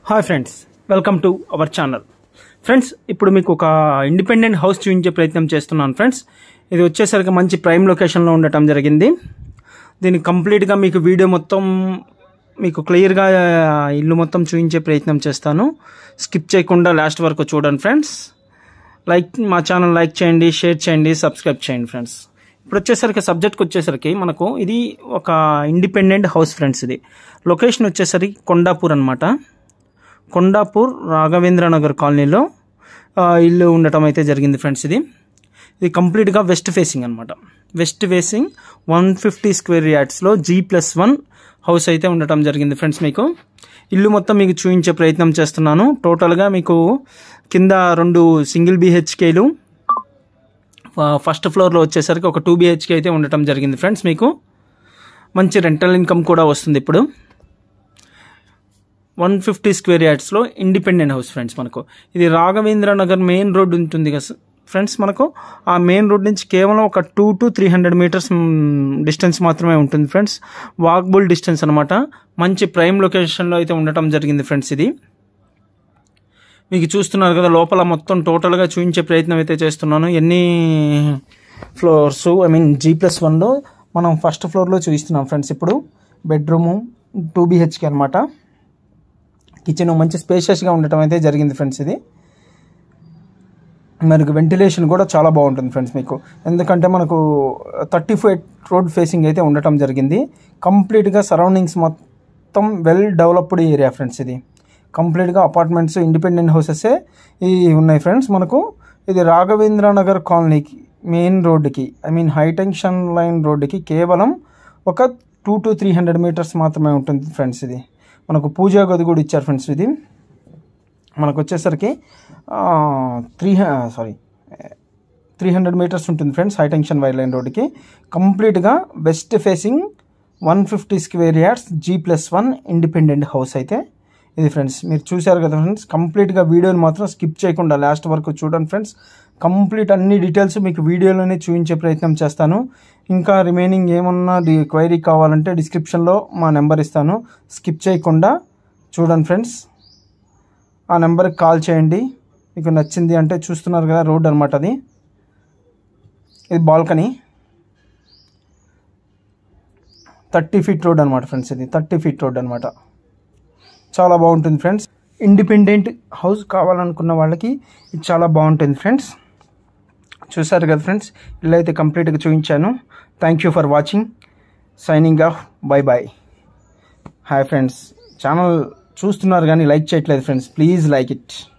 hi friends welcome to our channel friends ఇప్పుడు మీకు ఒక ఇండిపెండెంట్ హౌస్ చూపించే ప్రయత్నం చేస్తున్నాను ఫ్రెండ్స్ ఇది వచ్చేసరికి మంచి ప్రైమ్ లొకేషన్లో ఉండటం జరిగింది దీన్ని కంప్లీట్గా మీకు వీడియో మొత్తం మీకు క్లియర్గా ఇల్లు మొత్తం చూపించే ప్రయత్నం చేస్తాను స్కిప్ చేయకుండా లాస్ట్ వరకు చూడండి ఫ్రెండ్స్ లైక్ మా ఛానల్ లైక్ చేయండి షేర్ చేయండి సబ్స్క్రైబ్ చేయండి ఫ్రెండ్స్ ఇప్పుడు వచ్చేసరికి సబ్జెక్ట్కి వచ్చేసరికి మనకు ఇది ఒక ఇండిపెండెంట్ హౌస్ ఫ్రెండ్స్ ఇది లొకేషన్ వచ్చేసరికి కొండాపూర్ అనమాట కొండాపూర్ రాఘవేంద్ర నగర్ కాలనీలో ఆ, ఇల్లు ఉండటం అయితే జరిగింది ఫ్రెండ్స్ ఇది ఇది కంప్లీట్గా వెస్ట్ ఫేసింగ్ అనమాట west facing one fifty square యార్డ్స్లో జీ ప్లస్ వన్ హౌస్ అయితే ఉండటం జరిగింది ఫ్రెండ్స్ మీకు ఇల్లు మొత్తం మీకు చూపించే ప్రయత్నం చేస్తున్నాను టోటల్గా మీకు కింద రెండు సింగిల్ బిహెచ్కేలు ఫస్ట్ ఫ్లోర్లో వచ్చేసరికి ఒక టూ బిహెచ్కే అయితే ఉండటం జరిగింది ఫ్రెండ్స్ మీకు మంచి రెంటల్ ఇన్కమ్ కూడా వస్తుంది ఇప్పుడు వన్ ఫిఫ్టీ స్క్వేర్ యార్డ్స్లో ఇండిపెండెంట్ హౌస్ ఫ్రెండ్స్ మనకు ఇది రాఘవేంద్ర నగర్ మెయిన్ రోడ్ ఉంటుంది కదా ఫ్రెండ్స్ మనకు ఆ మెయిన్ రోడ్ నుంచి కేవలం ఒక two to three hundred metres distance మాత్రమే ఉంటుంది ఫ్రెండ్స్ వాక్బుల్ డిస్టెన్స్ అనమాట మంచి ప్రైమ్ లొకేషన్లో అయితే ఉండటం జరిగింది ఫ్రెండ్స్ ఇది మీకు చూస్తున్నారు కదా లోపల మొత్తం టోటల్గా చూపించే ప్రయత్నం అయితే చేస్తున్నాను ఎన్ని floors I mean G plus వన్లో మనం ఫస్ట్ ఫ్లోర్లో చూపిస్తున్నాం ఫ్రెండ్స్ ఇప్పుడు బెడ్రూము టూ బిహెచ్కే అనమాట కిచెన్ మంచి స్పేషియస్గా ఉండటం అయితే జరిగింది ఫ్రెండ్స్ ఇది మనకు వెంటిలేషన్ కూడా చాలా బాగుంటుంది ఫ్రెండ్స్ మీకు ఎందుకంటే మనకు థర్టీ ఫైవ్ రోడ్ ఫేసింగ్ అయితే ఉండటం జరిగింది కంప్లీట్గా సరౌండింగ్స్ మొత్తం వెల్ డెవలప్డ్ ఏరియా ఫ్రెండ్స్ ఇది కంప్లీట్గా అపార్ట్మెంట్స్ ఇండిపెండెంట్ హౌసెసే ఈ ఉన్నాయి ఫ్రెండ్స్ మనకు ఇది రాఘవేంద్ర నగర్ కాలనీకి మెయిన్ రోడ్డుకి ఐ మీన్ హైటెన్షన్ లైన్ రోడ్డుకి కేవలం ఒక two to three hundred metres మాత్రమే ఉంటుంది ఫ్రెండ్స్ ఇది మనకు పూజా గది కూడా ఇచ్చారు ఫ్రెండ్స్ ఇది మనకు వచ్చేసరికి three sorry three hundred metres ఉంటుంది ఫ్రెండ్స్ హైటెన్షన్ వైర్ లైన్ రోడ్డుకి కంప్లీట్గా west facing one fifty square yards G plus one independent house అయితే ఇది ఫ్రెండ్స్ మీరు చూశారు కదా ఫ్రెండ్స్ కంప్లీట్గా వీడియోని మాత్రం స్కిప్ చేయకుండా లాస్ట్ వరకు చూడండి ఫ్రెండ్స్ కంప్లీట్ అన్ని డీటెయిల్స్ మీకు వీడియోలోనే చూపించే ప్రయత్నం చేస్తాను ఇంకా రిమైనింగ్ ఏమన్నా డి క్వైరీ కావాలంటే డిస్క్రిప్షన్లో మా నెంబర్ ఇస్తాను స్కిప్ చేయకుండా చూడండి ఫ్రెండ్స్ ఆ నెంబర్కి కాల్ చేయండి మీకు నచ్చింది అంటే చూస్తున్నారు కదా రోడ్ అనమాట అది ఇది బాల్కనీ థర్టీ ఫీట్ రోడ్ అనమాట ఫ్రెండ్స్ ఇది థర్టీ ఫీట్ రోడ్ అనమాట చాలా బాగుంటుంది ఫ్రెండ్స్ ఇండిపెండెంట్ హౌస్ కావాలనుకున్న వాళ్ళకి ఇది చాలా బాగుంటుంది ఫ్రెండ్స్ చూసారు కదా ఫ్రెండ్స్ ఇల్లు అయితే కంప్లీట్గా చూపించాను thank you for watching signing off bye bye hi friends channel చూస్తున్నారు కానీ లైక్ చేయట్లేదు ఫ్రెండ్స్ ప్లీజ్ లైక్ ఇట్